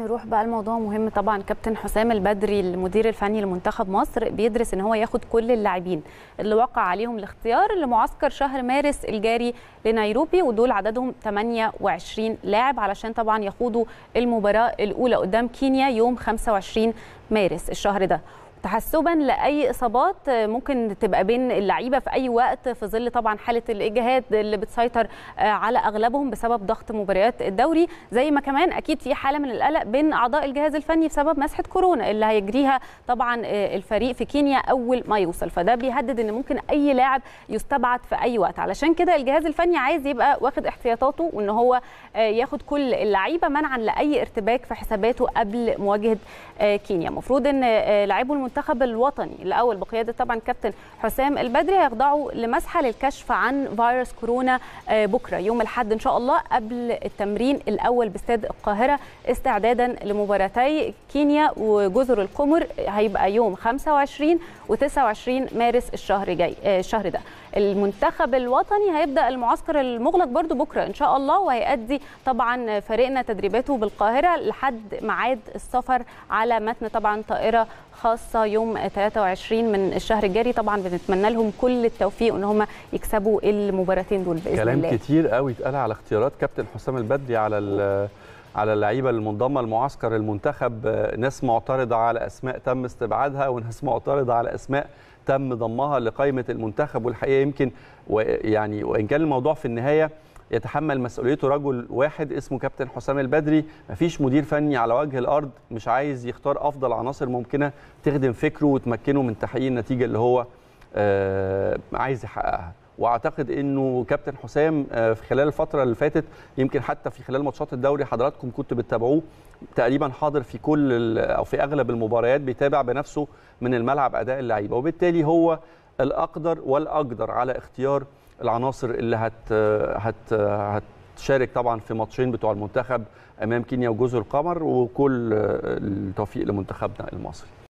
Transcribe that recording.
نروح بقى الموضوع مهم طبعا كابتن حسام البدري المدير الفني لمنتخب مصر بيدرس ان هو ياخد كل اللاعبين اللي وقع عليهم الاختيار لمعسكر شهر مارس الجاري لنيروبي ودول عددهم 28 لاعب علشان طبعا يخوضوا المباراه الاولى قدام كينيا يوم 25 مارس الشهر ده تحسبا لاي اصابات ممكن تبقى بين اللعيبه في اي وقت في ظل طبعا حاله الاجهاد اللي بتسيطر على اغلبهم بسبب ضغط مباريات الدوري زي ما كمان اكيد في حاله من القلق بين اعضاء الجهاز الفني بسبب مسحه كورونا اللي هيجريها طبعا الفريق في كينيا اول ما يوصل فده بيهدد ان ممكن اي لاعب يستبعد في اي وقت علشان كده الجهاز الفني عايز يبقى واخد احتياطاته وان هو ياخد كل اللعيبه منعا لاي ارتباك في حساباته قبل مواجهه كينيا المفروض ان لاعبو المنتخب الوطني الاول بقياده طبعا كابتن حسام البدري هيخضعوا لمسحه للكشف عن فيروس كورونا بكره يوم الاحد ان شاء الله قبل التمرين الاول باستاد القاهره استعدادا لمباراتي كينيا وجزر القمر هيبقى يوم 25 و29 مارس الشهر جاي الشهر ده المنتخب الوطني هيبدا المعسكر المغلق برضو بكره ان شاء الله وهيأدي طبعا فريقنا تدريباته بالقاهره لحد ميعاد السفر على متن طبعا طائره خاصه يوم 23 من الشهر الجاري طبعا بنتمنى لهم كل التوفيق ان هم يكسبوا المباراتين دول باذن كلام الله كلام كتير قوي اتقال على اختيارات كابتن حسام البدري على على اللعيبه المنضمه لمعسكر المنتخب ناس معترضه على اسماء تم استبعادها وناس معترضه على اسماء تم ضمها لقائمه المنتخب والحقيقه يمكن يعني وان كان الموضوع في النهايه يتحمل مسؤوليته رجل واحد اسمه كابتن حسام البدري مفيش مدير فني على وجه الارض مش عايز يختار افضل عناصر ممكنه تخدم فكره وتمكنه من تحقيق النتيجه اللي هو عايز يحققها واعتقد انه كابتن حسام في خلال الفتره اللي فاتت يمكن حتى في خلال ماتشات الدوري حضراتكم كنتوا بتتابعوه تقريبا حاضر في كل او في اغلب المباريات بيتابع بنفسه من الملعب اداء اللعيبه وبالتالي هو الاقدر والاقدر على اختيار العناصر اللي هت هت هتشارك طبعا في ماتشين بتوع المنتخب امام كينيا وجزر القمر وكل التوفيق لمنتخبنا المصري